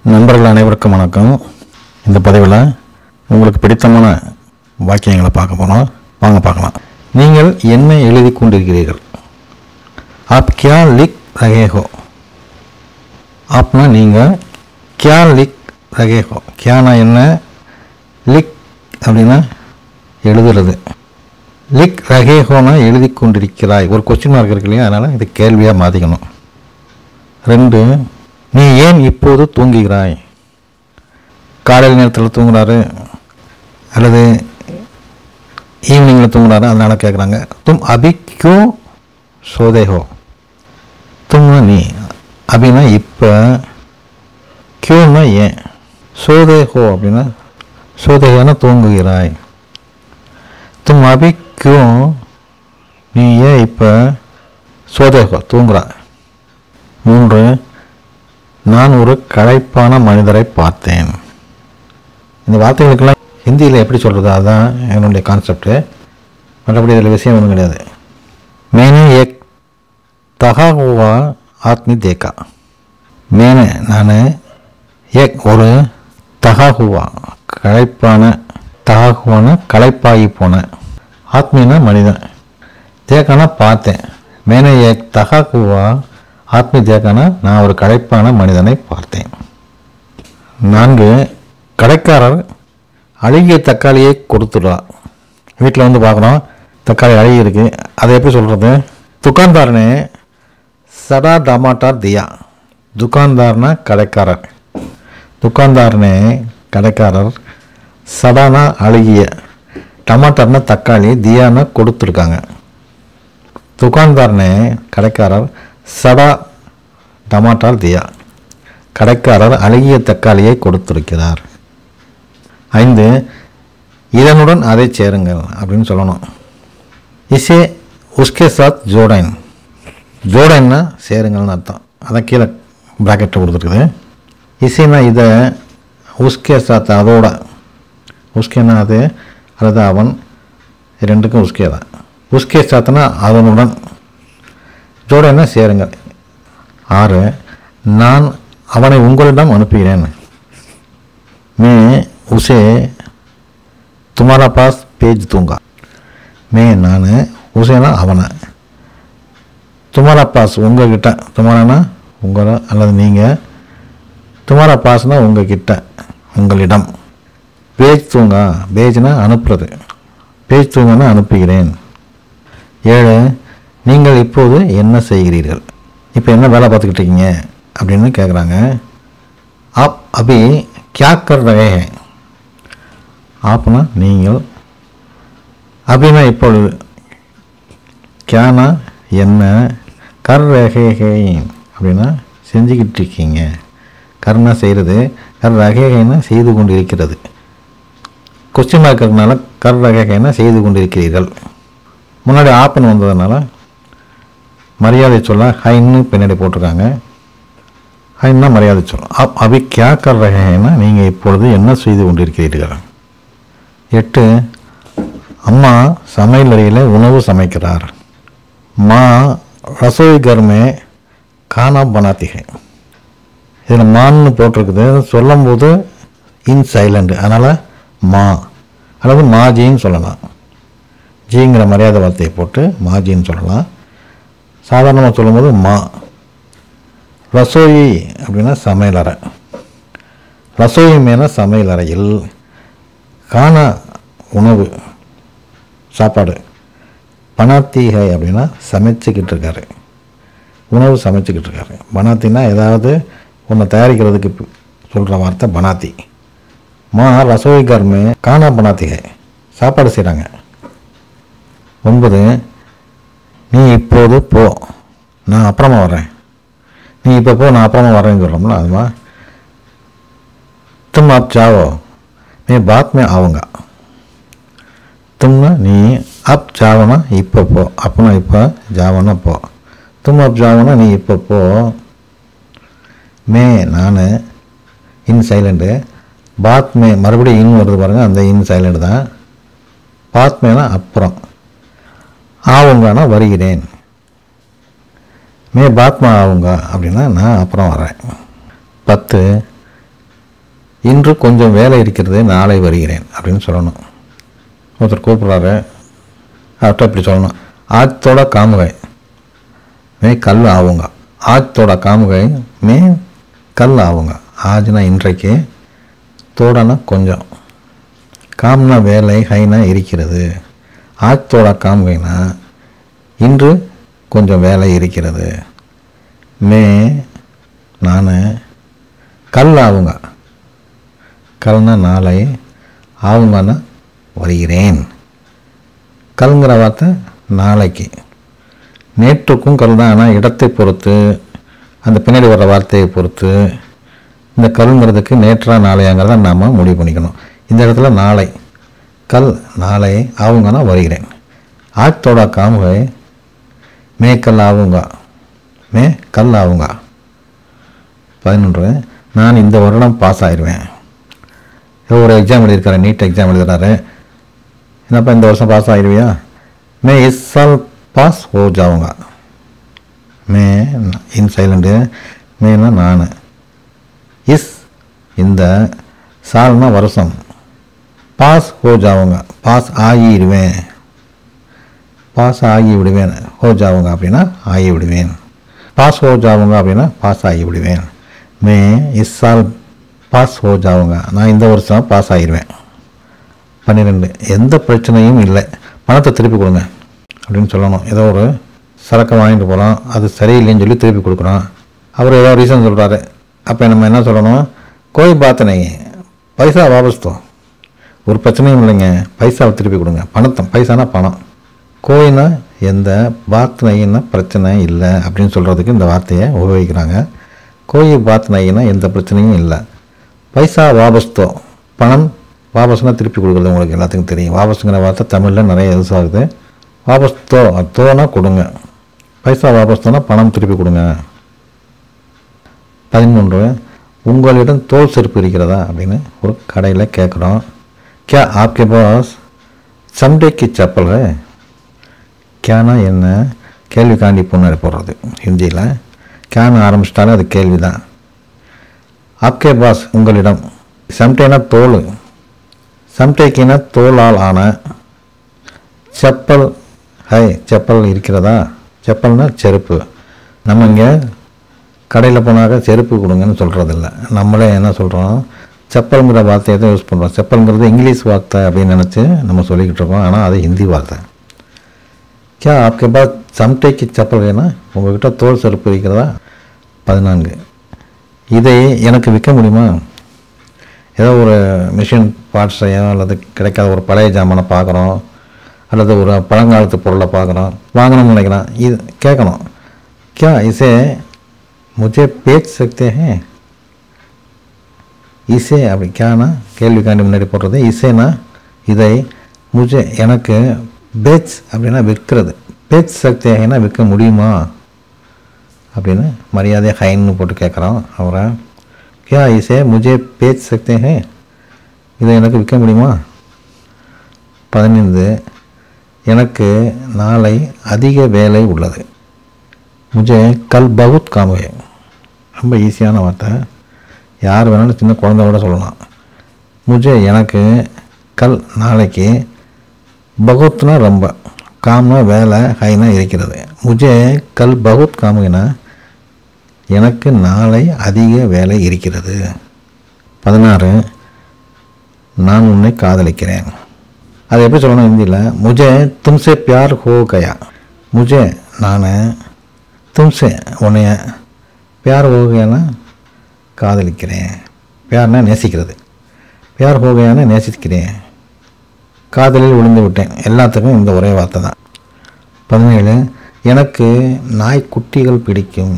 நண்பர்கள் அனைவருக்கும் வணக்கம் இந்த பதிவில் உங்களுக்கு பிடித்தமான வாக்கியங்களை பார்க்க போகிறோம் வாங்க பார்க்கலாம் நீங்கள் என்ன எழுதி கொண்டிருக்கிறீர்கள் ஆப் கியா லிக் ரகே ஹோ ஆப்னா நீங்கள் கியா லிக் ரகே ஹோ கியானா என்ன லிக் அப்படின்னா எழுதுறது லிக் ரகே ஹோனா எழுதி கொண்டிருக்கிறாய் ஒரு கொஸ்டின் மார்க் இருக்கு இல்லையா அதனால் இது கேள்வியாக மாற்றிக்கணும் ரெண்டு நீ ஏன் இப்போது தூங்குகிறாய் காலையில் நேரத்தில் தூங்குறாரு அல்லது ஈவினிங்கில் தூங்குறாரு அதனால் கேட்குறாங்க தும் அபி கியூ சோதே ஹோ தும்னா நீ அபினா இப்போ கியூன்னா ஏன் சோதே ஹோ அப்படின்னா சோதேகான தூங்குகிறாய் தும் அபி கியூ நீ ஏன் இப்போ சோதே ஹோ தூங்குறா மூன்று நான் ஒரு களைப்பான மனிதரை பார்த்தேன் இந்த வார்த்தைகளுக்கெல்லாம் ஹிந்தியில் எப்படி சொல்கிறது அதுதான் என்னுடைய கான்செப்ட்டு மற்றபடி இதில் விஷயம் ஒன்றும் கிடையாது மேனே ஏக் தகா ஹுவா ஆத்மி தேக்கா மேனே நான் ஏக் ஒரு தகா ஹுவா களைப்பான தகா ஹுவான களைப்பாகி போன ஆத்மினா மனிதன் தேக்கானா பார்த்தேன் மேனே ஏக் தகா ஹுவா ஆத்மி தேக்கானா நான் ஒரு களைப்பான மனிதனை பார்த்தேன் நான்கு கடைக்காரர் அழுகிய தக்காளியை கொடுத்துடுறார் வீட்டில் வந்து பார்க்குறோம் தக்காளி அழுகி இருக்கு அதை எப்படி சொல்கிறது துக்கான்தாரனே சடா டமாட்டா தியா துக்கான்தார்னா கடைக்காரர் துக்கான்தாரனே கடைக்காரர் சடானா அழுகிய டமாட்டர்னா தக்காளி தியானா கொடுத்துருக்காங்க துக்கான்தாரனே கடைக்காரர் சடா டமாட்டால் தியா கடைக்காரர் அழுகிய தக்காளியை கொடுத்திருக்கிறார் ஐந்து இதனுடன் அதை சேருங்கள் அப்படின்னு சொல்லணும் இசே உஸ்கே சாத் ஜோடைன் ஜோடைன்னா சேருங்கள்னு அர்த்தம் அதான் கீழே ப்ராக்கெட்டில் கொடுத்துருக்குது இசைனா இதை உஸ்கே சாத் அதோட உஸ்கேனா அது அல்லது அவன் ரெண்டுக்கும் உஸ்கே தான் உஸ்கே சாத்னா அதனுடன் ஜோடைன்னா சேருங்கள் ஆறு நான் அவனை உங்களிடம் அனுப்புகிறேன் மே உசே துமாரா பாஸ் பேஜ் தூங்கா மே நான் உசேனா அவனை துமாரா பாஸ் உங்ககிட்ட துமாரானா உங்களை அல்லது நீங்கள் துமாரா பாஸ்னா உங்ககிட்ட உங்களிடம் பேஜ் தூங்கா பேஜ்னா அனுப்புறது பேஜ் தூங்கனா அனுப்புகிறேன் ஏழு நீங்கள் இப்போது என்ன செய்கிறீர்கள் இப்போ என்ன வேலை பார்த்துக்கிட்டு இருக்கீங்க அப்படின்னு கேட்குறாங்க ஆப் அபி கியா கர் ரகே ஹே ஆப்னா நீங்கள் அபினா இப்பொழுது கியானா என்ன கர் ரகே ஹே அப்படின்னா செஞ்சுக்கிட்டு இருக்கீங்க கர்னா செய்கிறது கர் ரகேகைனா செய்து கொண்டு இருக்கிறது கொஸ்டின் இருக்கிறதுனால கர் ரகேகைனா செய்து கொண்டு இருக்கிறீர்கள் முன்னாடி ஆப்பன் வந்ததுனால மரியாதை சொல்ல ஹைன்னு பின்னாடி போட்டிருக்காங்க ஹைன்னா மரியாதை சொல்லும் அப் அபி கியா கர் ரகேன்னா நீங்கள் இப்பொழுது என்ன செய்து கொண்டிருக்கிறீர்கள் எட்டு அம்மா சமையல் அறையில் உணவு சமைக்கிறார் மா ரசோய் கர்மே கானா பனாத்திகை இதில் மான்னு போட்டிருக்குது சொல்லும்போது இன் சைலண்ட் அதனால் மா அல்லது மாஜின்னு சொல்லலாம் ஜிங்கிற மரியாதை வார்த்தையை போட்டு மாஜின்னு சொல்லலாம் சாதாரணமாக சொல்லும்போது மா ரசோயி அப்படின்னா சமையலறை ரசோயி மேலே சமையல் அறையில் காண உணவு சாப்பாடு பனாத்தீகை அப்படின்னா சமைச்சிக்கிட்டு இருக்காரு உணவு சமைச்சிக்கிட்டு இருக்காரு பனாத்தின்னா ஏதாவது ஒன்று தயாரிக்கிறதுக்கு சொல்கிற வார்த்தை பனாத்தி மா ரசோய் கர்மே காணா பனாத்திகை சாப்பாடு செய்கிறாங்க ஒன்பது நீ இப்போது போ நான் அப்புறமா வரேன் நீ இப்போ போ நான் அப்புறமா வரேன்னு சொல்கிறோம்ல அதுமா तुम आप जाओ मैं बाद में आऊँगा तुमना நீ அப் ஜாவனா இப்போ போ அப்பனா இப்போ ஜாவனா போ தும் அப் ஜாவனா நீ இப்போ போ மே நான் இன் சைலண்ட்டு பாத் மே மறுபடியும் இன் வருது பாருங்கள் அந்த இன் சைலண்ட் தான் பாத் மேனா அப்புறம் ஆவுங்கனா வருகிறேன் மே பாத்மா ஆவுங்க அப்படின்னா நான் அப்புறம் வரேன் பத்து இன்று கொஞ்சம் வேலை இருக்கிறது நாளை வருகிறேன் அப்படின்னு சொல்லணும் ஒருத்தர் கூப்பிட்றாரு அவர்கிட்ட இப்படி சொல்லணும் ஆத்தோட காமுகை மே கல் ஆவுங்க ஆத்தோட காமுகை மே கல் ஆவுங்க ஆஜ்னா இன்றைக்கு தோடனா கொஞ்சம் காம்னா வேலை ஹைனா இருக்கிறது ஆத்தோட காமுகைனா இன்று கொஞ்சம் வேலை இருக்கிறது மே நான் கல் ஆவுங்க கல்னா நாளை ஆவுங்கன்னா வருகிறேன் கல்ங்கிற வார்த்தை நாளைக்கு நேற்றுக்கும் கல் தான் ஆனால் இடத்தை பொறுத்து அந்த பின்னாடி வர்ற வார்த்தையை பொறுத்து இந்த கல்ங்கிறதுக்கு நேற்றா நாளையாங்கிறத நாம் முடிவு பண்ணிக்கணும் இந்த இடத்துல நாளை கல் நாளை ஆவுங்கன்னா வருகிறேன் ஆத்தோட காமுகை மே கல் ஆவுங்க மே கல் ஆவுங்க பதினொன்று நான் இந்த வருடம் பாஸ் ஆயிடுவேன் ஏதோ ஒரு எக்ஸாம் எழுதியிருக்காரு நீட் எக்ஸாம் எழுதுறாரு என்னப்பா இந்த வருஷம் பாஸ் ஆயிடுவியா மே இஸ் சால் பாஸ் ஹோ ஜாவுங்க மே இன் சைலண்டு மேனா நான் இஸ் இந்த சால்னா வருஷம் பாஸ் ஹோ ஜாவுங்க பாஸ் ஆகிடுவேன் பாஸ் ஆகி விடுவேன் ஹோ ஜாவுங்க அப்படின்னா ஆகி விடுவேன் பாஸ் ஹோ ஜாவுங்க அப்படின்னா பாஸ் ஆகி விடுவேன் மே இஸ் சால் பாஸ் ஹோ ஜாவுங்க நான் இந்த வருஷம் பாஸ் ஆகிடுவேன் பன்னிரெண்டு எந்த பிரச்சனையும் இல்லை பணத்தை திருப்பி கொடுங்க அப்படின்னு சொல்லணும் ஏதோ ஒரு சரக்கு வாங்கிட்டு போகிறோம் அது சரியில்லைன்னு சொல்லி திருப்பி கொடுக்குறோம் அவர் ஏதோ ரீசன் சொல்கிறாரு அப்போ நம்ம என்ன சொல்லணும் கோய் பாத்தனை பைசா வாபஸ்தோ ஒரு பிரச்சனையும் இல்லைங்க பைசாவை திருப்பி கொடுங்க பணத்தை பைசானா பணம் கோயினா எந்த பாத்னைன்னா பிரச்சனை இல்லை அப்படின்னு சொல்கிறதுக்கு இந்த வார்த்தையை உபயோகிக்கிறாங்க கோயி பாத்னைனா எந்த பிரச்சனையும் இல்லை பைசா வாபஸ்தோ பணம் வாபஸ்னா திருப்பி கொடுக்குறது உங்களுக்கு எல்லாத்துக்கும் தெரியும் வாபஸுங்கிற வார்த்தை தமிழில் நிறைய யூஸ் ஆகுது வாபஸ்தோ தோனா கொடுங்க பைசா வாபஸ்தோனா பணம் திருப்பி கொடுங்க பதிமூன்று உங்களிடம் தோல் செருப்பு இருக்கிறதா அப்படின்னு ஒரு கடையில் கேட்குறோம் கே ஆப்கே பாஸ் சம்டேக்கு செப்பல் है கேனா என்ன கேள்வி காண்டி பொண்ணு போடுறது ஹிந்தியில் கேன ஆரம்பிச்சிட்டாலே அது கேள்வி தான் ஆப்கே பாஸ் உங்களிடம் சம்டேனா தோல் சம்டேக்கினா தோலால் ஆன செப்பல் ஹை செப்பல் இருக்கிறதா செப்பல்னா செருப்பு நம்ம இங்கே கடையில் போனாக்க செருப்பு கொடுங்கன்னு சொல்கிறதில்ல நம்மளே என்ன சொல்கிறோம் செப்பல்ங்கிற வார்த்தையை தான் யூஸ் பண்ணுறோம் செப்பல்ங்கிறது இங்கிலீஷ் வார்த்தை அப்படின்னு நினச்சி நம்ம சொல்லிக்கிட்டு இருக்கோம் ஆனால் அது ஹிந்தி வார்த்தை கே ஆப்கே பாஸ் சம்டைக்கு செப்பல் வேணா உங்கள்கிட்ட தோல் செருப்பு இருக்கிறதா பதினான்கு இதை எனக்கு விற்க முடியுமா ஏதோ ஒரு மிஷின் பார்ட்ஸையோ அல்லது கிடைக்காத ஒரு பழைய ஜாமானை பார்க்குறோம் அல்லது ஒரு பழங்காலத்து பொருளை பார்க்குறோம் வாங்கணும்னு நினைக்கிறோம் இது கேட்கணும் क्या इसे मुझे बेच सकते हैं இசை அப்படி கேனா கேள்விக்காண்டி முன்னாடி போடுறது இசைனா இதை முஜே எனக்கு பேச் அப்படின்னா விற்கிறது பேச் சக்தியாகனா விற்க முடியுமா அப்படின்னு மரியாதை ஹைன்னு போட்டு கேட்குறோம் அவரை கே இசை முஜே பேச் சக்தே ஹே இதை எனக்கு விற்க முடியுமா பதினைந்து எனக்கு நாளை அதிக வேலை உள்ளது முஜே கல் பகுத் காம் ஹே ரொம்ப ஈஸியான வார்த்தை யார் வேணாலும் சின்ன குழந்தை கூட சொல்லலாம் முஜே எனக்கு கல் நாளைக்கு பகுத்னா ரொம்ப காம்னா வேலை ஹைனா இருக்கிறது முஜே கல் பகுத் காமுகினா எனக்கு நாளை அதிக வேலை இருக்கிறது பதினாறு நான் உன்னை காதலிக்கிறேன் அது எப்படி சொல்லணும் ஹிந்தியில் முஜே தும்சே பியார் ஹோ கயா முஜே நான் தும்சே உன்னைய பியார் ஹோ கயானா காதலிக்கிறேன் பியார்னா நேசிக்கிறது பியார் ஹோ கயானா நேசிக்கிறேன் காதலில் விழுந்து விட்டேன் எல்லாத்துக்கும் இந்த ஒரே வார்த்தை தான் பதினேழு எனக்கு நாய்க்குட்டிகள் பிடிக்கும்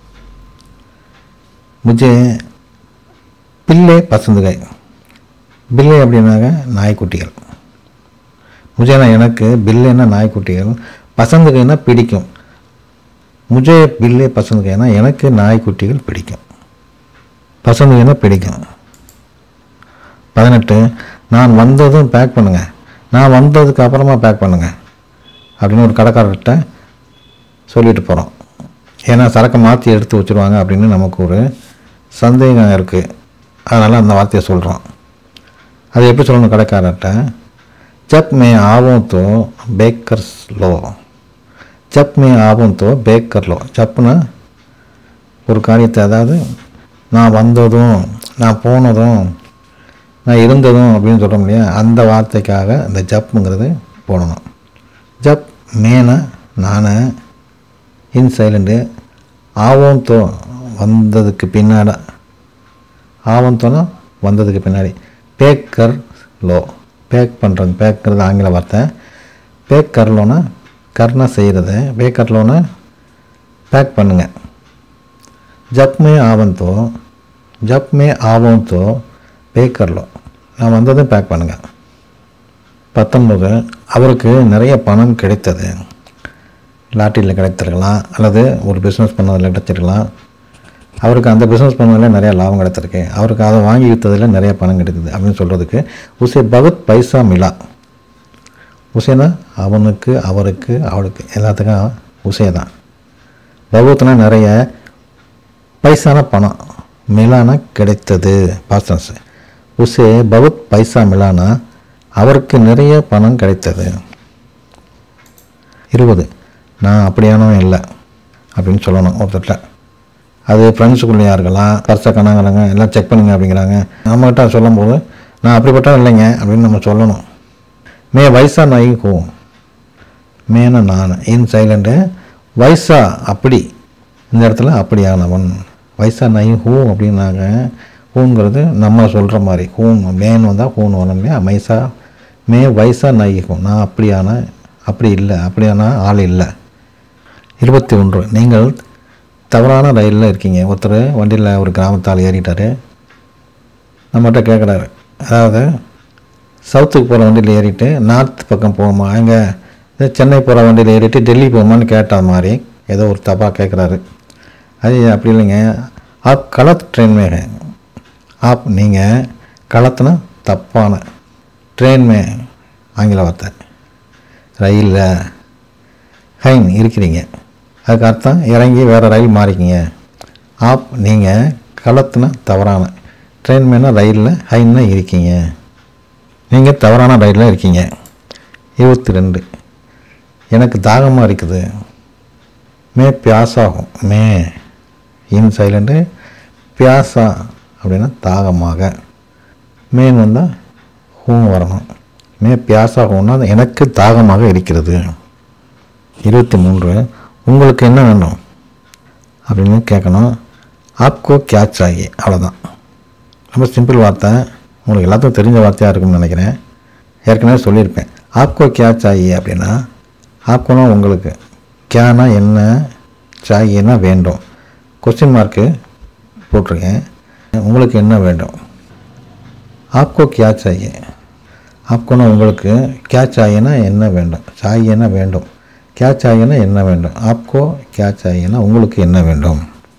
முஜே பில்லே பசந்துகை பில்லை அப்படின்னாக்க நாய்க்குட்டிகள் முஜேனா எனக்கு பில்லைன்னா நாய்க்குட்டிகள் பசந்துகைனா பிடிக்கும் முஜே பில்லே பசந்துகைனா எனக்கு நாய்க்குட்டிகள் பிடிக்கும் பசந்துகைனா பிடிக்கும் பதினெட்டு நான் வந்ததும் பேக் பண்ணுங்க நான் வந்ததுக்கு அப்புறமா பேக் பண்ணுங்க அப்படின்னு ஒரு கடைக்காரர்கிட்ட சொல்லிட்டு போகிறோம் ஏன்னா சரக்கை மாற்றி எடுத்து வச்சுருவாங்க அப்படின்னு நமக்கு ஒரு சந்தேகம் இருக்குது அதனால் அந்த வார்த்தையை சொல்கிறோம் அது எப்படி சொல்லணும் கடைக்காரர்கிட்ட ஜப் மே ஆவும் தோ பேக்கர்ஸ் லோ ஜப் மே ஆவும் தோ பேக்கர் லோ ஜப்னா ஒரு காரியத்தை அதாவது நான் வந்ததும் நான் போனதும் நான் இருந்ததும் அப்படின்னு சொல்கிறோம் இல்லையா அந்த வார்த்தைக்காக இந்த ஜப்புங்கிறது போடணும் ஜப் மேனா நான் இன் சைலண்டு ஆவோம் தோ வந்ததுக்கு பின்னாடி ஆவோம் தோனா வந்ததுக்கு பின்னாடி பேக்கர் லோ பேக் பண்ணுறது பேக்கிறது ஆங்கில வார்த்தை பேக்கர் லோனா கர்னா செய்கிறது பேக்கர் லோனா பேக் பண்ணுங்கள் ஜப் மே ஆவன் தோ ஜப் மே ஆவோம் தோ பேக்கர் லோ நான் வந்ததும் பேக் பண்ணுங்கள் பத்தொன்பது அவருக்கு நிறைய பணம் கிடைத்தது லாட்டரியில் கிடைத்திருக்கலாம் அல்லது ஒரு பிஸ்னஸ் பண்ணதில் கிடைச்சிருக்கலாம் அவருக்கு அந்த பிஸ்னஸ் பண்ணதில் நிறைய லாபம் கிடைத்திருக்கு அவருக்கு அதை வாங்கி விற்றதில் நிறைய பணம் கிடைக்குது அப்படின்னு சொல்கிறதுக்கு உசே பகத் பைசா மிலா உசேனா அவனுக்கு அவருக்கு அவளுக்கு எல்லாத்துக்கும் உசே தான் பகவத்னா நிறைய பைசான பணம் மிலானா கிடைத்தது பாஸ்டன்ஸ் உசே பகத் பைசா மிலானா அவருக்கு நிறைய பணம் கிடைத்தது இருபது நான் அப்படியானவன் இல்லை அப்படின்னு சொல்லணும் ஒருத்தர்கிட்ட அது ஃப்ரெண்ட்ஸுக்குள்ளேயா இருக்கலாம் பர்ஸை கணாங்கிறாங்க எல்லாம் செக் பண்ணுங்க அப்படிங்கிறாங்க நம்மகிட்ட சொல்லும்போது நான் அப்படிப்பட்ட இல்லைங்க அப்படின்னு நம்ம சொல்லணும் மே வயசா நாய் ஹூ மேன நான் இன் சைலண்டு வயசா அப்படி இந்த இடத்துல அப்படியானவன் வயசா நாய் ஹூ அப்படின்னாங்க ஹூங்கிறது நம்ம சொல்கிற மாதிரி ஹூன் மேன் வந்தால் ஹூன் வரும் இல்லையா மைசா மே வயசா நாய் ஹூ நான் அப்படியான அப்படி இல்லை அப்படியான ஆள் இல்லை இருபத்தி ஒன்று நீங்கள் தவறான ரயிலில் இருக்கீங்க ஒருத்தர் வண்டியில் ஒரு கிராமத்தால் ஏறிட்டார் நம்மகிட்ட கேட்குறாரு அதாவது சவுத்துக்கு போகிற வண்டியில் ஏறிட்டு நார்த் பக்கம் போகுமா எங்கே சென்னை போகிற வண்டியில் ஏறிட்டு டெல்லி போகுமான்னு கேட்ட மாதிரி ஏதோ ஒரு தப்பாக கேட்குறாரு அது அப்படி இல்லைங்க ஆப் கலத் ட்ரெயின் மே ஆப் நீங்கள் களத்துனா தப்பான ட்ரெயின் மே ஆங்கில வார்த்தை ரயிலில் ஹைன் இருக்கிறீங்க அதுக்கு அர்த்தம் இறங்கி வேறு ரயில் மாறிக்கிங்க ஆப் நீங்கள் களத்துனா தவறான ட்ரெயின் மேனா ரயிலில் ஹைன்னா இருக்கீங்க நீங்கள் தவறான ரயிலில் இருக்கீங்க இருபத்தி ரெண்டு எனக்கு தாகமாக இருக்குது மே பியாசாகும் மே இன் சைலண்டு பியாசா அப்படின்னா தாகமாக மேன் வந்தால் ஹூம் வரணும் மே பியாசாகும்னா எனக்கு தாகமாக இருக்கிறது இருபத்தி மூன்று உங்களுக்கு என்ன வேணும் அப்படின்னு கேட்கணும் ஆப்கோ கேட்ச் ஆகி அவ்வளோதான் ரொம்ப சிம்பிள் வார்த்தை உங்களுக்கு எல்லாத்துக்கும் தெரிஞ்ச வார்த்தையாக இருக்கும்னு நினைக்கிறேன் ஏற்கனவே சொல்லியிருப்பேன் ஆப்கோ கேட்ச் ஆகி அப்படின்னா ஆப்கோனா உங்களுக்கு கேனா என்ன சாகினா வேண்டும் கொஸ்டின் மார்க்கு போட்டிருக்கேன் உங்களுக்கு என்ன வேண்டும் ஆப்கோ கேட்ச் ஆகி ஆப்கோனா உங்களுக்கு கேட்ச் ஆகினா என்ன வேண்டும் சாகினா வேண்டும் கேட்ச் ஆகினா என்ன வேண்டும் ஆப்கோ கேட்ச் ஆகினா உங்களுக்கு என்ன வேண்டும்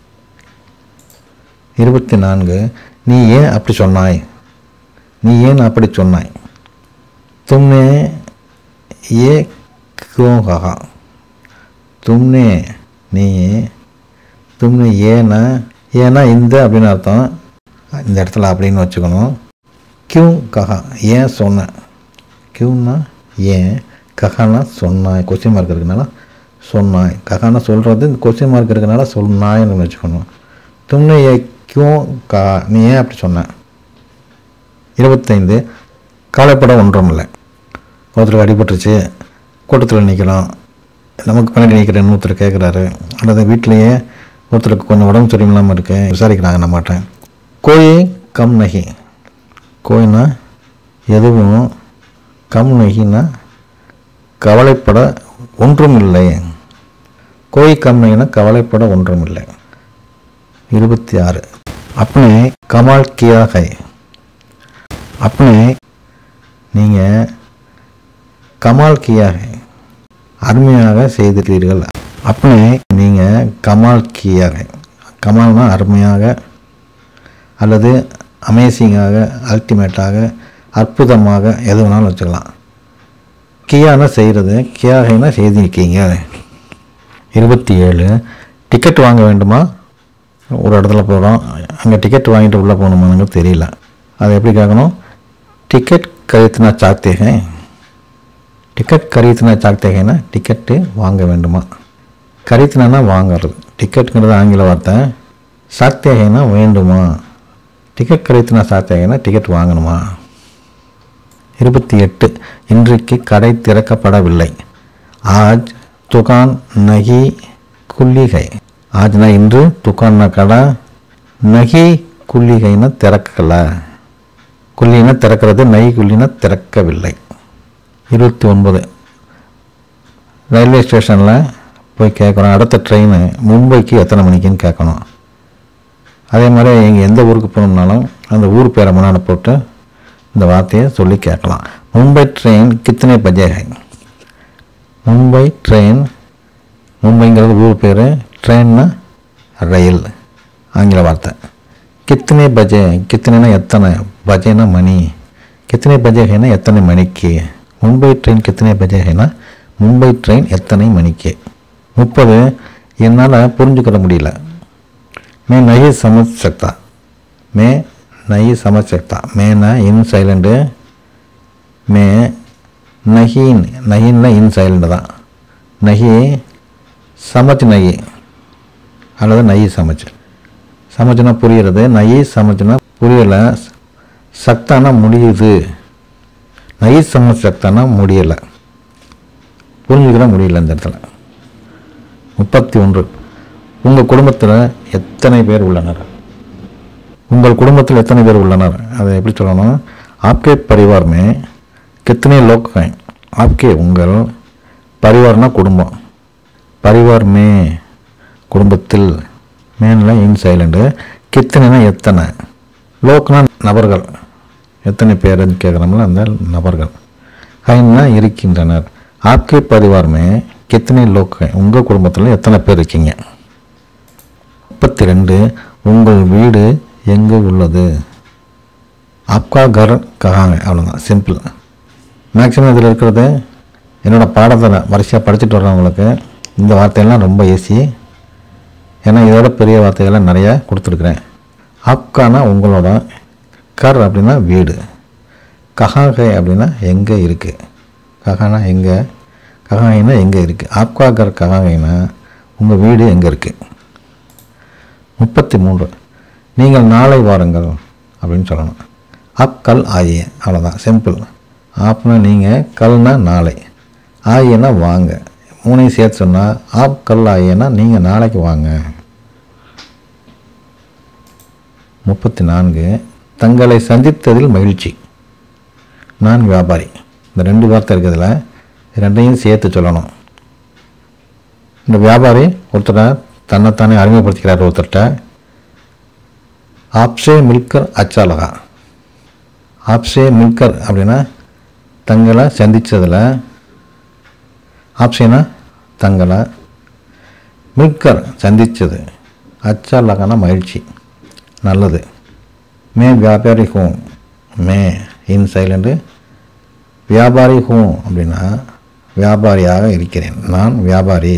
இருபத்தி நான்கு நீ ஏன் அப்படி சொன்னாய் நீ ஏன் அப்படி சொன்னாய் தும்னே ஏ क्यों कहा तुमने நீ தும்னே ஏன்னா ஏன்னா இந்த அப்படின்னு அர்த்தம் இந்த இடத்துல அப்படின்னு வச்சுக்கணும் கியூ கஹா ஏன் சொன்ன கியூன்னா ஏன் கஹானா சொன்னாய் கொஸ்டின் மார்க் இருக்கனால சொன்னாய் கஹானா சொல்கிறது இந்த கொஸ்டின் மார்க் இருக்கனால சொன்னாய்னு வச்சுக்கணும் தும்னே ஏ கியூ கஹா நீ ஏன் அப்படி சொன்ன இருபத்தைந்து கவலைப்பட ஒன்றும் இல்லை ஒருத்தருக்கு அடிபட்டுருச்சு கூட்டத்தில் நிற்கிறோம் நமக்கு பின்னாடி நிற்கிற இன்னொருத்தர் கேட்குறாரு அல்லது வீட்டிலேயே ஒருத்தருக்கு கொஞ்சம் உடம்பு சரியில்லாமல் இருக்கு விசாரிக்கிறாங்க நம்மகிட்ட கோயி கம் நகி கோயினா எதுவும் கம் நகின்னா கவலைப்பட ஒன்றும் இல்லை கோய் கம் நகினா கவலைப்பட ஒன்றும் இல்லை இருபத்தி ஆறு அப்பனே கமால் கியா ஹை அப்பனே நீங்கள் கமால் கியா ஹை அருமையாக செய்துள்ளீர்கள் அப்பனே நீங்கள் கமால் கியா ஹை கமால்னா அருமையாக அல்லது அமேசிங்காக அல்டிமேட்டாக அற்புதமாக எது வேணாலும் வச்சுக்கலாம் கியானா செய்கிறது கியாகைனா செய்திருக்கீங்க இருபத்தி ஏழு டிக்கெட் வாங்க வேண்டுமா ஒரு இடத்துல போகிறோம் அங்கே டிக்கெட் வாங்கிட்டு உள்ளே போகணுமான்னு தெரியல அதை எப்படி கேட்கணும் டிக்கெட் கருத்துனா சாக்தேகை டிக்கெட் கரீத்துனா சாக்தேகைனா டிக்கெட்டு வாங்க வேண்டுமா கரீத்துனா வாங்குறது டிக்கெட்டுங்கிறது ஆங்கில வார்த்தை சாக்தேகைனா வேண்டுமா டிக்கெட் கரீத்துனா சாக்தேகைனா டிக்கெட் வாங்கணுமா இருபத்தி எட்டு இன்றைக்கு கடை திறக்கப்படவில்லை ஆஜ் துகான் நகி குல்லிகை ஆஜ்னா இன்று துகான்னா கடை நகி குல்லிகைன்னா திறக்கலை குல்லினா திறக்கிறது நை குல்லினா திறக்கவில்லை இருபத்தி ஒன்பது ரயில்வே ஸ்டேஷனில் போய் கேட்குறோம் அடுத்த ட்ரெயின் மும்பைக்கு எத்தனை மணிக்குன்னு கேட்கணும் அதே மாதிரி எங்கள் எந்த ஊருக்கு போகணும்னாலும் அந்த ஊர் பேரை முன்னாடி போட்டு இந்த வார்த்தையை சொல்லி கேட்கலாம் மும்பை ட்ரெயின் கித்தனை பஜே ஹை மும்பை ட்ரெயின் மும்பைங்கிறது ஊர் பேர் ட்ரெயின்னா ரயில் ஆங்கில வார்த்தை கித்தனை பஜே கித்தனைனா எத்தனை பஜேனா மணி கித்தனை பஜே ஹைனா எத்தனை மணிக்கு மும்பை ட்ரெயின் கித்தனை பஜே ஹைனா மும்பை ட்ரெயின் எத்தனை மணிக்கு முப்பது என்னால் புரிஞ்சுக்கிற முடியல मैं नहीं समझ सकता मैं नहीं समझ सकता मैं ना इन சைலண்டு मैं நஹீன் நஹீன்ல இன் சைலண்டு தான் நஹி சமச் நகி அல்லது நகி சமச் சமச்சுனா புரியுறது நகி சமச்சுனா புரியலை சக்தானா முடியுது நகி சமச் சக்தானா முடியலை புரிஞ்சுக்கிற முடியல இந்த இடத்துல முப்பத்தி ஒன்று உங்கள் குடும்பத்தில் எத்தனை பேர் உள்ளனர் உங்கள் குடும்பத்தில் எத்தனை பேர் உள்ளனர் அதை எப்படி சொல்லணும் ஆப்கே பரிவார் மே கித்தனை லோக் हैं ஆப்கே உங்கள் பரிவார்னா குடும்பம் பரிவார் மே குடும்பத்தில் மேனில் இன் சைலண்டு கித்தனைனா எத்தனை லோக்னா நபர்கள் எத்தனை பேருன்னு கேட்குறோம்ல அந்த நபர்கள் ஹைன்னா இருக்கின்றனர் ஆப்கே பரிவார் மே கித்தனை லோக் हैं உங்கள் குடும்பத்தில் எத்தனை பேர் இருக்கீங்க முப்பத்தி ரெண்டு உங்கள் வீடு எங்கே உள்ளது அப்கா கர் கஹாங்க அவ்வளோதான் சிம்பிள் மேக்ஸிமம் இதில் இருக்கிறது என்னோடய பாடத்தில் வரிசையாக படிச்சுட்டு வர்றவங்களுக்கு இந்த வார்த்தையெல்லாம் ரொம்ப ஈஸி ஏன்னா இதோட பெரிய வார்த்தைகள்லாம் நிறையா கொடுத்துருக்குறேன் ஆப்கானா உங்களோட கர் அப்படின்னா வீடு கஹாகை அப்படின்னா எங்கே இருக்குது கஹானா எங்கே கஹாயினா எங்கே இருக்குது ஆப்கா கர் கஹாகைனா உங்கள் வீடு எங்கே இருக்குது முப்பத்தி மூன்று நீங்கள் நாளை வாருங்கள் அப்படின்னு சொல்லணும் அப் கல் ஆயே அவ்வளோதான் சிம்பிள் ஆப்னா நீங்கள் கல்னா நாளை ஆயேனா வாங்க மூணையும் சேர்த்து சொன்னால் ஆப் கல் ஆயேனா நீங்கள் நாளைக்கு வாங்க முப்பத்தி நான்கு தங்களை சந்தித்ததில் மகிழ்ச்சி நான் வியாபாரி இந்த ரெண்டு வார்த்தை இருக்கிறதுல ரெண்டையும் சேர்த்து சொல்லணும் இந்த வியாபாரி ஒருத்தரை தன்னைத்தானே அறிமுகப்படுத்திக்கிறார் ஒருத்தர்கிட்ட ஆப்ஷே மில்கர் அச்சாலகா ஆப்ஷே மில்கர் அப்படின்னா தங்களை சந்தித்ததில் ஆப்ஷேனா தங்களை மில்கர் சந்தித்தது அச்சாலகானா மகிழ்ச்சி நல்லது மே வியாபாரி ஹூ மே இன் சைலண்டு வியாபாரி ஹூ அப்படின்னா வியாபாரியாக இருக்கிறேன் நான் வியாபாரி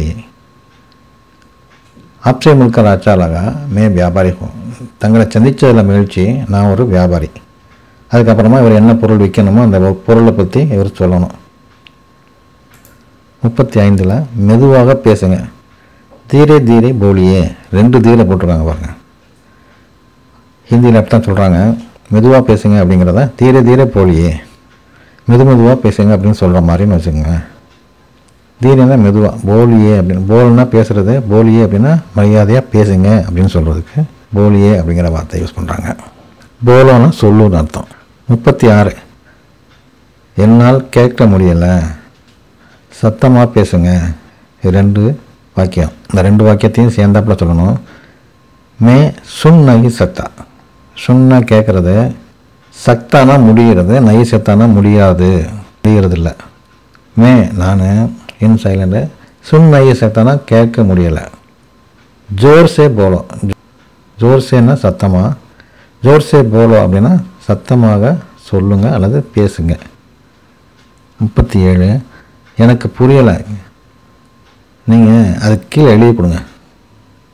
ஆப்ஷே மில்கர் அச்சாலகா மே வியாபாரி ஹூ தங்களை சந்தித்ததில் மகிழ்ச்சி நான் ஒரு வியாபாரி அதுக்கப்புறமா இவர் என்ன பொருள் விற்கணுமோ அந்த பொருளை பற்றி இவர் சொல்லணும் முப்பத்தி ஐந்தில் மெதுவாக பேசுங்க தீரே தீரே போலியே ரெண்டு தீரை போட்டிருக்காங்க பாருங்க ஹிந்தியில் அப்படி தான் சொல்கிறாங்க மெதுவாக பேசுங்க அப்படிங்கிறத தீரே தீரே போலியே மெது மெதுவாக பேசுங்க அப்படின்னு சொல்கிற மாதிரின்னு வச்சுக்கோங்க தீரேனா மெதுவாக போலியே அப்படின்னு போல்னா பேசுகிறது போலியே அப்படின்னா மரியாதையாக பேசுங்க அப்படின்னு சொல்கிறதுக்கு போலியே அப்படிங்கிற வார்த்தை யூஸ் பண்ணுறாங்க போலோன்னா சொல்லுன்னு அர்த்தம் முப்பத்தி ஆறு என்னால் கேட்க முடியலை சத்தமாக பேசுங்க இது ரெண்டு வாக்கியம் இந்த ரெண்டு வாக்கியத்தையும் சேர்ந்தாப்புல சொல்லணும் மே சுன் நகி சத்தா சுன்னா கேட்குறது சத்தானா முடிகிறது நகி சத்தானா முடியாது முடிகிறது இல்லை மே நான் இன் சைலண்டு சுன் நகி சத்தானா கேட்க முடியலை ஜோர்சே போலும் ஜோர்சேன்னா சத்தமாக ஜோர்சே போலோ அப்படின்னா சத்தமாக சொல்லுங்கள் அல்லது பேசுங்க முப்பத்தி ஏழு எனக்கு புரியலை நீங்கள் அது கீழே எழுதி கொடுங்க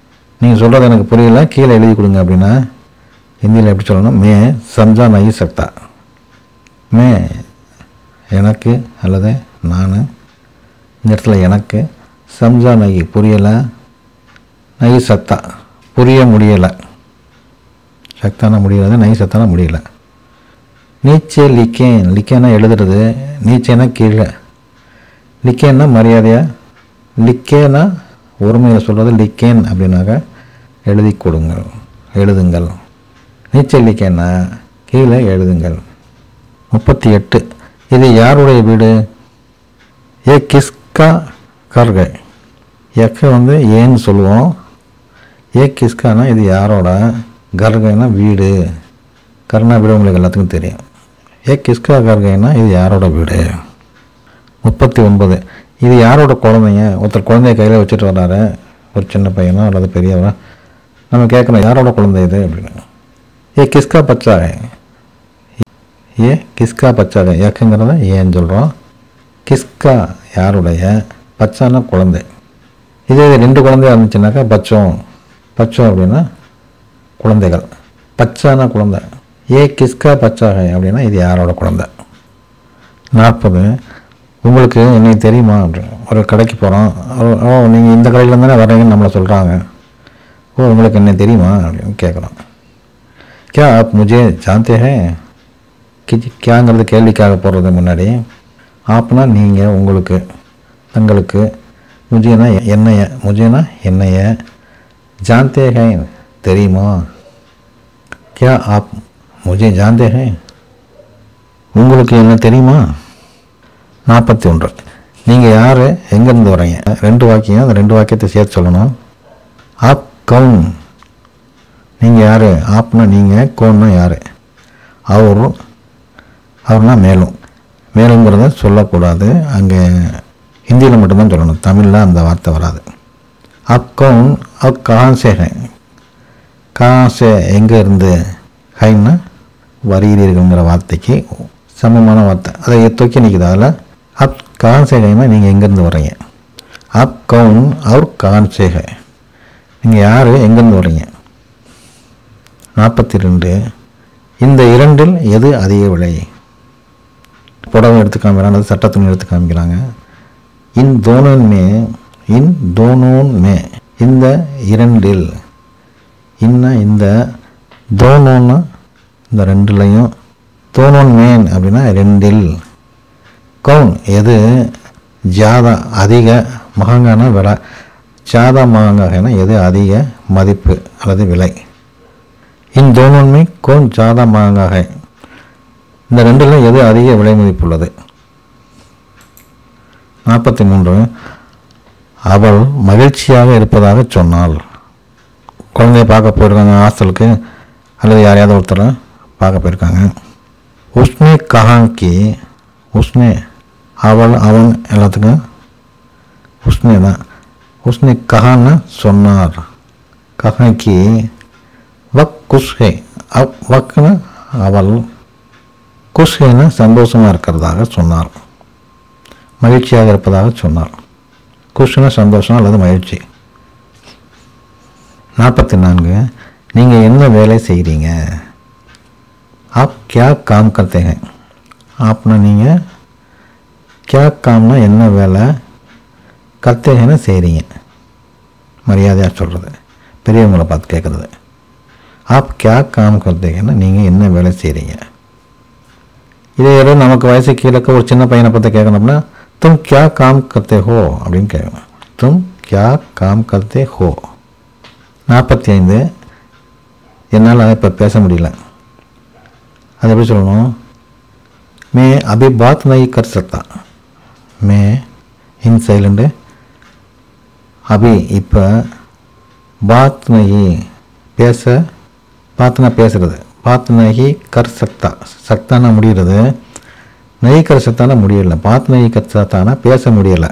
நீங்கள் சொல்கிறது எனக்கு புரியல கீழே எழுதி கொடுங்க அப்படின்னா ஹிந்தியில் எப்படி சொல்லணும் மே சம்ஜா நகி சக்தா மே எனக்கு அல்லது நான் இந்த இடத்துல எனக்கு சம்ஜா நகி புரியலை நகி சத்தா புரிய முடியலை சக்தானா முடியலை நகி சத்தானா முடியல நீச்சே லிக்கேன் லிக்கேனா எழுதுறது நீச்சேனா கீழே லிக்கேன்னா மரியாதையா லிக்கேனா ஒருமையில் சொல்கிறது லிக்கேன் அப்படின்னாக்க எழுதி கொடுங்கள் எழுதுங்கள் நீச்சல் லிக்கேன்னா கீழே எழுதுங்கள் முப்பத்தி எட்டு இது யாருடைய வீடு ஏ கிஸ்கா கர்கை எக்க வந்து ஏன்னு சொல்லுவோம் ஏ கிஸ்கானா இது யாரோட கர்கைனா வீடு கர்ணா வீடு உங்களுக்கு எல்லாத்துக்கும் தெரியும் ஏ கிஸ்கா கர்கைனா இது யாரோட வீடு முப்பத்தி ஒன்பது இது யாரோட குழந்தைங்க ஒருத்தர் குழந்தைய கையில் வச்சுட்டு வர்றாரு ஒரு சின்ன பையனோ அல்லது பெரியவரா நம்ம கேட்குறோம் யாரோட குழந்தை இது அப்படின்னு ஏ கிஸ்கா பச்சா ஏ கிஸ்கா பச்சாக ஏக்குங்கிறத ஏன்னு சொல்கிறோம் கிஸ்கா யாருடைய பச்சான குழந்தை இதே இது ரெண்டு குழந்தையா இருந்துச்சுனாக்கா பச்சோம் பச்சோம் அப்படின்னா குழந்தைகள் பச்சான குழந்தை ஏ கிஸ்கா பச்சாக அப்படின்னா இது யாரோட குழந்தை நாற்பது உங்களுக்கு என்னைக்கு தெரியுமா அப்படின்னு ஒரு கடைக்கு போகிறோம் ஓ நீங்கள் இந்த கடையில் தானே வர்றீங்கன்னு நம்மளை சொல்கிறாங்க ஓ உங்களுக்கு என்ன தெரியுமா அப்படின்னு கேட்குறோம் क्या आप मुझे जानते हैं कि கியாங்கிறது கேள்விக்காக போடுறது முன்னாடி ஆப்னா நீங்கள் உங்களுக்கு தங்களுக்கு முஜேனா என்னைய முஜேனா என்னைய ஜான்தே ஹே தெரியுமா क्या आप मुझे जानते हैं உங்களுக்கு என்ன தெரியுமா நாற்பத்தி ஒன்று நீங்கள் யார் எங்கேருந்து வரீங்க ரெண்டு வாக்கியம் அந்த ரெண்டு வாக்கியத்தை சேர்த்து சொல்லணும் ஆப் கவுன் நீங்கள் யார் ஆப்னா நீங்கள் கோன்னா யார் அவர் அவர்னா மேலும் மேலுங்கிறத சொல்லக்கூடாது அங்கே ஹிந்தியில் மட்டும்தான் சொல்லணும் தமிழில் அந்த வார்த்தை வராது அப் கவுன் அப் காசே ஹை காசே எங்கே இருந்து ஹைன்னா வருகிறீர்கள்ங்கிற வார்த்தைக்கு சமமான வார்த்தை அதை தூக்கி நிற்குது அதில் அப் காசே ஹைனா நீங்கள் எங்கேருந்து வரீங்க அப் கவுன் அவர் கான்சே ஹை நீங்கள் யார் எங்கேருந்து வரீங்க நாற்பத்தி ரெண்டு இந்த இரண்டில் எது அதிக விலை புடவை எடுத்து காமிக்கிறாங்க அல்லது சட்ட துணி எடுத்து காமிக்கிறாங்க இன் தோனோன் மே இன் தோனோன் மே இந்த இரண்டில் இன்ன இந்த தோனோன்னா இந்த ரெண்டுலையும் தோனோன் மேன் அப்படின்னா ரெண்டில் கவுன் எது ஜாதா அதிக மகங்கான விலை ஜாதா மகங்காகனா எது அதிக மதிப்பு அல்லது விலை इन दोनों में कौन ज़्यादा महंगा है இந்த ரெண்டில் எது அதிக விலை மதிப்புள்ளது நாற்பத்தி மூன்று அவள் மகிழ்ச்சியாக இருப்பதாக சொன்னாள் குழந்தைய பார்க்க போயிருக்காங்க ஹாஸ்டலுக்கு அல்லது யாரையாவது ஒருத்தரை பார்க்க போயிருக்காங்க உஸ்னே கஹாங்கி உஸ்னே அவள் அவன் எல்லாத்துக்கும் உஸ்னே தான் உஸ்னே கஹான்னு சொன்னார் கஹாங்கி வக் குஷ்ஹே அவ் வக்னு அவள் குஷ்ஹேன்னு சந்தோஷமாக இருக்கிறதாக சொன்னார் மகிழ்ச்சியாக இருப்பதாக சொன்னார் குஷ்னா சந்தோஷம் அல்லது மகிழ்ச்சி நாற்பத்தி நான்கு நீங்கள் என்ன வேலை செய்கிறீங்க ஆப் கியா காம் கர்த்தேங்க ஆப்னா நீங்கள் கியா காம்னா என்ன வேலை கர்த்தேகன்னு செய்கிறீங்க மரியாதையாக சொல்கிறது பெரியவங்களை பார்த்து கேட்குறது ஆப் கியா காம் கர்த்தேங்கன்னா நீங்கள் என்ன வேலை செய்கிறீங்க இதே ஏதோ நமக்கு வயசு கீழக்க ஒரு சின்ன பையனை பார்த்து கேட்கணும்னா தும் கியா காம் கர்த்தே ஹோ அப்படின்னு கேட்கணும் தும் கியா காம் கர்த்தே ஹோ நாற்பத்தி ஐந்து என்னால் இப்போ பேச முடியல அது எப்படி சொல்லணும் மே அபி பாத் நகி கர் சக்தா மே இன் சைலண்டு அபி இப்போ பாத் நகி பேச பாத்னா பேசுறது பாத் நகி கர் சக்தா சக்தானா முடிகிறது நகி கர் சக்தானா முடியல பாத் நகி கர் சக்தானா பேச முடியலை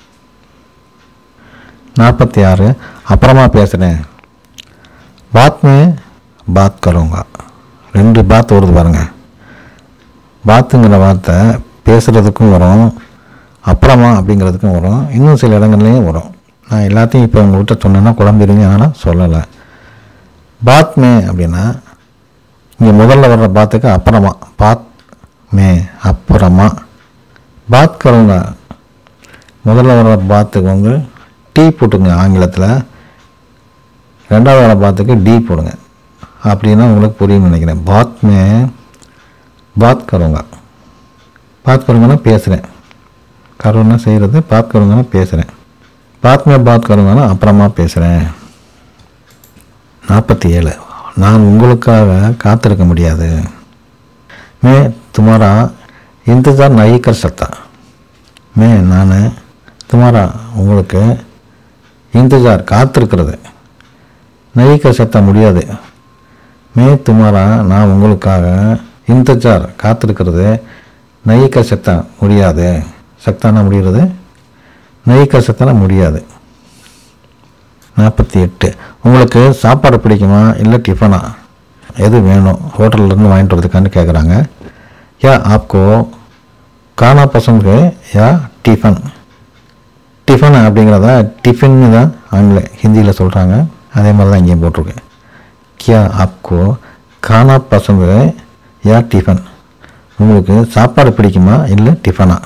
நாற்பத்தி ஆறு அப்புறமா பேசுகிறேன் பாத் மே பாத் கருங்க ரெண்டு பாத் வருது பாருங்க பாத்துங்கிற வார்த்தை பேசுகிறதுக்கும் வரும் அப்புறமா அப்படிங்கிறதுக்கும் வரும் இன்னும் சில இடங்கள்லையும் வரும் நான் எல்லாத்தையும் இப்போ உங்கள்கிட்ட சொன்னேன்னா குழம்பிடுங்க ஆனால் சொல்லலை பாத் மே அப்படின்னா இங்கே முதல்ல வர்ற பாத்துக்கு அப்புறமா பாத் மே அப்புறமா பாத் கருங்க முதல்ல வர்ற பாத்துக்கு வந்து டீ போட்டுங்க ஆங்கிலத்தில் ரெண்டாவது வர பாத்துக்கு டி போடுங்க அப்படின்னா உங்களுக்கு புரியும்னு நினைக்கிறேன் பாத் மே பாத் கருங்க பாத் கருங்கன்னா பேசுகிறேன் கருன்னா செய்கிறது பாத் கருங்கன்னா பேசுகிறேன் பாத் மே பாத் கருங்கன்னா அப்புறமா பேசுகிறேன் நாற்பத்தி ஏழு நான் உங்களுக்காக காத்திருக்க முடியாது மே துமாரா இந்தஜார் நயிக்கர் சத்தா மே நான் துமாரா உங்களுக்கு இந்தஜார் காத்திருக்கிறது நயிக்கர் சத்தா முடியாது மே துமாரா நான் உங்களுக்காக இந்தஜார் காத்திருக்கிறது நயிக்கர் சத்தா முடியாது சக்தானா முடிகிறது நயிக்கர் சத்தானா முடியாது நாற்பத்தி எட்டு உங்களுக்கு சாப்பாடு பிடிக்குமா இல்லை டிஃபனா எது வேணும் ஹோட்டல்லேருந்து வாங்கிட்டு வரதுக்கான்னு கேட்குறாங்க யா ஆப்கோ கானா பசங்க யா டிஃபன் டிஃபன் அப்படிங்கிறத டிஃபின்னு தான் ஆங்கில ஹிந்தியில் சொல்கிறாங்க அதே மாதிரி தான் இங்கேயும் போட்டிருக்கு கியா ஆப்கோ கானா பசங்க யா டிஃபன் உங்களுக்கு சாப்பாடு பிடிக்குமா இல்லை டிஃபனா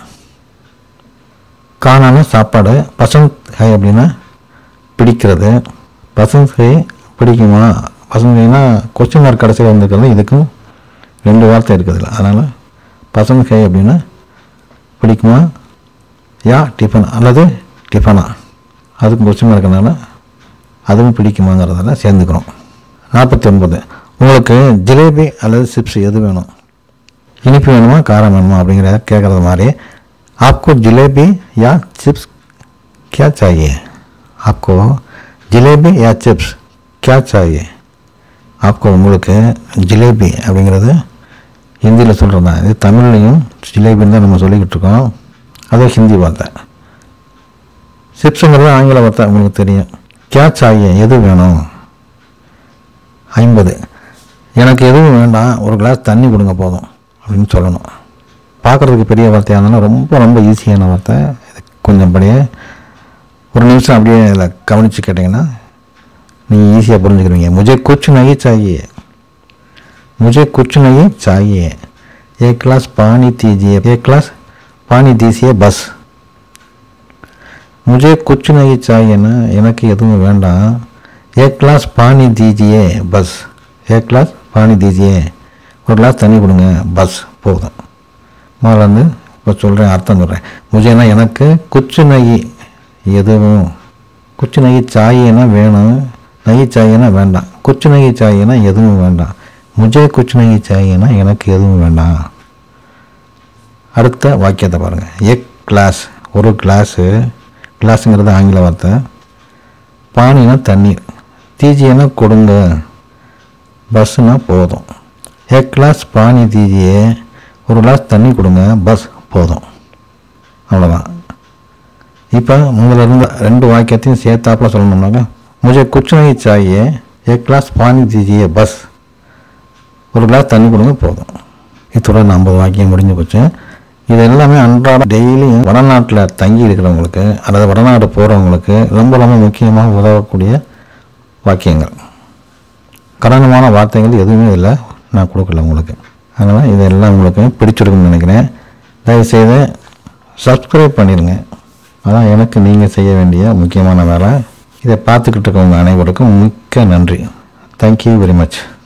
காணான சாப்பாடு பசந்த் ஹை அப்படின்னா பிடிக்கிறது பசந்த் ஹை பிடிக்குமா பசந்த் ஹைனா கொஸ்டின் மார்க் கடைசியில் வந்துருக்கிறது இதுக்கும் ரெண்டு வார்த்தை இருக்குதுல்ல அதனால் பசந்த் ஹை அப்படின்னா பிடிக்குமா யா டிஃபன் அல்லது டிஃபனா அதுக்கும் கொஸ்டின் மார்க்கனால அதுவும் பிடிக்குமாங்கிறதால சேர்ந்துக்கிறோம் நாற்பத்தி ஒன்பது உங்களுக்கு ஜிலேபி அல்லது சிப்ஸ் எது வேணும் இனிப்பு வேணுமா காரம் வேணுமா அப்படிங்கிறத கேட்குறது மாதிரி आपको जलेबी या चिप्स क्या चाहिए आपको ஜிலேபி யா சிப்ஸ் क्या चाहिए आपको உங்களுக்கு ஜிலேபி அப்படிங்கிறது ஹிந்தியில் சொல்கிறது தான் இது தமிழ்லையும் ஜிலேபின்னு தான் நம்ம சொல்லிக்கிட்டு இருக்கோம் அதே ஹிந்தி வார்த்தை சிப்ஸுங்கிறது ஆங்கில வார்த்தை உங்களுக்கு தெரியும் क्या चाहिए எது வேணும் ஐம்பது எனக்கு எதுவும் வேண்டாம் ஒரு கிளாஸ் தண்ணி கொடுங்க போதும் அப்படின்னு சொல்லணும் பார்க்குறதுக்கு பெரிய வார்த்தையாக இருந்தாலும் ரொம்ப ரொம்ப ஈஸியான வார்த்தை இது கொஞ்சம் அப்படியே ஒரு நிமிஷம் அப்படியே இதில் கவனித்து கேட்டிங்கன்னா நீங்கள் ஈஸியாக புரிஞ்சுக்கிறீங்க முஜே குச் நகி சாயே मुझे कुछ नहीं चाहिए एक गिलास पानी दीजिए एक गिलास पानी दीजिए बस मुझे कुछ नहीं चाहिए ना எனக்கு எதுவும் வேண்டாம் एक गिलास पानी दीजिए बस एक गिलास पानी दीजिए ஒரு கிளாஸ் தண்ணி கொடுங்க பஸ் போதும் முதல்ல வந்து இப்போ சொல்கிறேன் அர்த்தம் சொல்கிறேன் முஜேனா எனக்கு குச்சு நகி எதுவும் குச்சு நகி சாயினா வேணும் நகி சாயினா வேண்டாம் குச்சு நகி சாயினா எதுவும் வேண்டாம் முஜே குச்சு நகி சாயினா எனக்கு எதுவும் வேண்டாம் அடுத்த வாக்கியத்தை பாருங்கள் எக் கிளாஸ் ஒரு கிளாஸு கிளாஸுங்கிறது ஆங்கில வார்த்தை பானினா தண்ணீர் தீஜியனா கொடுங்க பஸ்ஸுனா போதும் எக் கிளாஸ் பானி தீஜியே ஒரு கிளாஸ் தண்ணி கொடுங்க பஸ் போதும் அவ்வளோதான் இப்போ முதல்ல இருந்த ரெண்டு வாக்கியத்தையும் சேர்த்தாப்புல சொல்லணும்னாக்க முझे कुछ नहीं चाहिए एक கிளாஸ் பானி தீஜியே பஸ் ஒரு கிளாஸ் தண்ணி கொடுங்க போதும் இத்துடன் ஐம்பது வாக்கியம் முடிஞ்சு போச்சு இது எல்லாமே அன்றாட டெய்லியும் வடநாட்டில் தங்கி இருக்கிறவங்களுக்கு அல்லது வடநாடு போகிறவங்களுக்கு ரொம்ப ரொம்ப முக்கியமாக உதவக்கூடிய வாக்கியங்கள் கடினமான வார்த்தைகள் எதுவுமே இல்லை நான் கொடுக்கல உங்களுக்கு அதனால் இதெல்லாம் உங்களுக்கு பிடிச்சிருக்குன்னு நினைக்கிறேன் தயவுசெய்து சப்ஸ்கிரைப் பண்ணிடுங்க அதான் எனக்கு நீங்கள் செய்ய வேண்டிய முக்கியமான வேலை இதை பார்த்துக்கிட்டு இருக்கவங்க அனைவருக்கும் மிக்க நன்றி தேங்க்யூ வெரி மச்